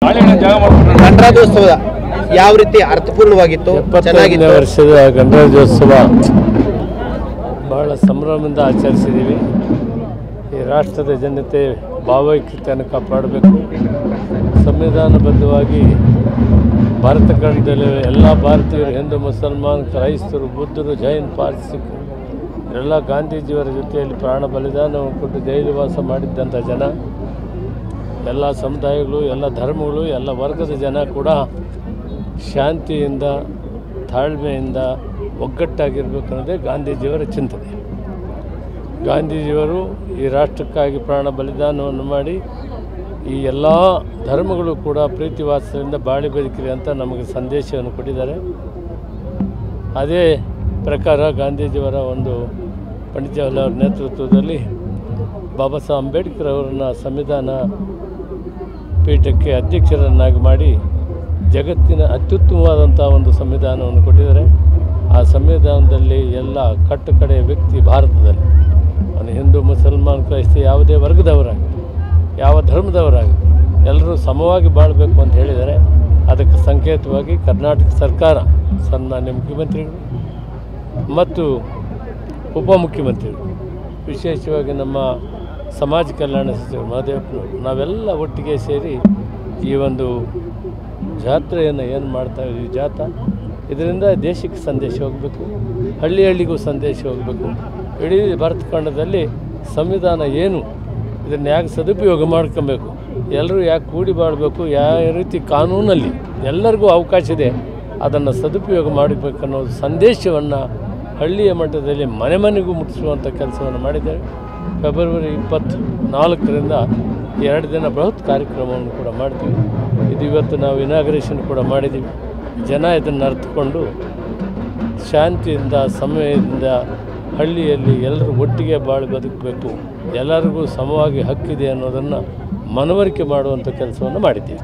ಬಾಳೆಹಣ್ಣು ಜಾಗ ಮಾಡ್ಕೊಂಡು ಗಣರಾಜ್ಯೋತ್ಸವ ಯಾವ ರೀತಿ ಅರ್ಥಪೂರ್ಣವಾಗಿತ್ತು ಎಪ್ಪತ್ತೈದನೇ ಚೆನ್ನಾಗಿತ್ತು ವರ್ಷದ ಗಣರಾಜ್ಯೋತ್ಸವ ಬಹಳ ಸಂಭ್ರಮದಿಂದ ಆಚರಿಸಿದ್ದೀವಿ ಈ ರಾಷ್ಟ್ರದ ಜನತೆ ಭಾವೈಕ್ಯತೆಯನ್ನು ಕಾಪಾಡಬೇಕು ಸಂವಿಧಾನಬದ್ಧವಾಗಿ ಭಾರತ ಖಂಡದಲ್ಲಿ ಎಲ್ಲ ಭಾರತೀಯರು ಹಿಂದೂ ಮುಸಲ್ಮಾನ್ ಕ್ರೈಸ್ತರು ಬುದ್ಧರು ಜೈನ್ ಪಾರ್ಸಿಕ್ ಎಲ್ಲ ಗಾಂಧೀಜಿಯವರ ಜೊತೆಯಲ್ಲಿ ಪ್ರಾಣ ಬಲಿದಾನವನ್ನು ಕೊಟ್ಟು ಜೈಲುವಾಸ ಮಾಡಿದ್ದಂಥ ಜನ ಎಲ್ಲ ಸಮುದಾಯಗಳು ಎಲ್ಲ ಧರ್ಮಗಳು ಎಲ್ಲ ವರ್ಗದ ಜನ ಕೂಡ ಶಾಂತಿಯಿಂದ ತಾಳ್ಮೆಯಿಂದ ಒಗ್ಗಟ್ಟಾಗಿರ್ಬೇಕು ಅನ್ನೋದೇ ಗಾಂಧೀಜಿಯವರ ಚಿಂತನೆ ಗಾಂಧೀಜಿಯವರು ಈ ರಾಷ್ಟ್ರಕ್ಕಾಗಿ ಪ್ರಾಣ ಬಲಿದಾನವನ್ನು ಮಾಡಿ ಈ ಎಲ್ಲ ಧರ್ಮಗಳು ಕೂಡ ಪ್ರೀತಿ ವಾತ್ಸಲ್ಯದಿಂದ ಬಾಳಿ ಬದುಕಿರಿ ಅಂತ ನಮಗೆ ಸಂದೇಶವನ್ನು ಕೊಟ್ಟಿದ್ದಾರೆ ಅದೇ ಪ್ರಕಾರ ಗಾಂಧೀಜಿಯವರ ಒಂದು ಪಂಡಿತ್ ಜವಾಹರ್ಲಾಲ್ ನೇತೃತ್ವದಲ್ಲಿ ಬಾಬಾ ಸಾಹೇಬ್ ಅಂಬೇಡ್ಕರ್ ಅವರನ್ನ ಸಂವಿಧಾನ ಪೀಠಕ್ಕೆ ಅಧ್ಯಕ್ಷರನ್ನಾಗಿ ಮಾಡಿ ಜಗತ್ತಿನ ಅತ್ಯುತ್ತಮವಾದಂಥ ಒಂದು ಸಂವಿಧಾನವನ್ನು ಕೊಟ್ಟಿದ್ದಾರೆ ಆ ಸಂವಿಧಾನದಲ್ಲಿ ಎಲ್ಲ ಕಟ್ಟಕಡೆಯ ವ್ಯಕ್ತಿ ಭಾರತದಲ್ಲಿ ಅವನು ಹಿಂದೂ ಮುಸಲ್ಮಾನ್ ಕ್ರೈಸ್ತ ಯಾವುದೇ ವರ್ಗದವರಾಗಲಿ ಯಾವ ಧರ್ಮದವರಾಗಲಿ ಎಲ್ಲರೂ ಸಮವಾಗಿ ಬಾಳಬೇಕು ಅಂತ ಹೇಳಿದ್ದಾರೆ ಅದಕ್ಕೆ ಸಂಕೇತವಾಗಿ ಕರ್ನಾಟಕ ಸರ್ಕಾರ ಸನ್ಮಾನ್ಯ ಮುಖ್ಯಮಂತ್ರಿಗಳು ಮತ್ತು ಉಪಮುಖ್ಯಮಂತ್ರಿಗಳು ವಿಶೇಷವಾಗಿ ನಮ್ಮ ಸಮಾಜ ಕಲ್ಯಾಣ ಸಚಿವರು ಮಹದೇವಪ್ಪನವರು ನಾವೆಲ್ಲ ಒಟ್ಟಿಗೆ ಸೇರಿ ಈ ಒಂದು ಜಾತ್ರೆಯನ್ನು ಏನು ಮಾಡ್ತಾ ಇದ್ದೀವಿ ಜಾಥಾ ಇದರಿಂದ ದೇಶಕ್ಕೆ ಸಂದೇಶ ಹೋಗಬೇಕು ಹಳ್ಳಿ ಹಳ್ಳಿಗೂ ಸಂದೇಶ ಹೋಗಬೇಕು ಇಡೀ ಭಾರತ ಖಂಡದಲ್ಲಿ ಸಂವಿಧಾನ ಏನು ಇದನ್ನು ಯಾಕೆ ಸದುಪಯೋಗ ಮಾಡ್ಕೊಬೇಕು ಎಲ್ಲರೂ ಯಾಕೆ ಕೂಡಿ ಬಾಳಬೇಕು ಯಾವ ರೀತಿ ಕಾನೂನಲ್ಲಿ ಎಲ್ಲರಿಗೂ ಅವಕಾಶ ಇದೆ ಅದನ್ನು ಸದುಪಯೋಗ ಮಾಡಬೇಕನ್ನೋ ಸಂದೇಶವನ್ನು ಹಳ್ಳಿಯ ಮಟ್ಟದಲ್ಲಿ ಮನೆ ಮನೆಗೂ ಮುಟ್ಟಿಸುವಂಥ ಕೆಲಸವನ್ನು ಮಾಡಿದ್ದೇವೆ ಫೆಬ್ರವರಿ ಇಪ್ಪತ್ತು ನಾಲ್ಕರಿಂದ ಎರಡು ದಿನ ಬೃಹತ್ ಕಾರ್ಯಕ್ರಮವನ್ನು ಕೂಡ ಮಾಡ್ತೀವಿ ಇದು ಇವತ್ತು ನಾವು ಇನಾಗ್ರೇಷನ್ ಕೂಡ ಮಾಡಿದ್ದೀವಿ ಜನ ಇದನ್ನು ಅರ್ಥಕೊಂಡು ಶಾಂತಿಯಿಂದ ಸಮಯದಿಂದ ಹಳ್ಳಿಯಲ್ಲಿ ಎಲ್ಲರೂ ಒಟ್ಟಿಗೆ ಬಾಳಿ ಬದುಕಬೇಕು ಎಲ್ಲರಿಗೂ ಸಮವಾಗಿ ಹಕ್ಕಿದೆ ಅನ್ನೋದನ್ನು ಮನವರಿಕೆ ಮಾಡುವಂಥ ಕೆಲಸವನ್ನು ಮಾಡಿದ್ದೀವಿ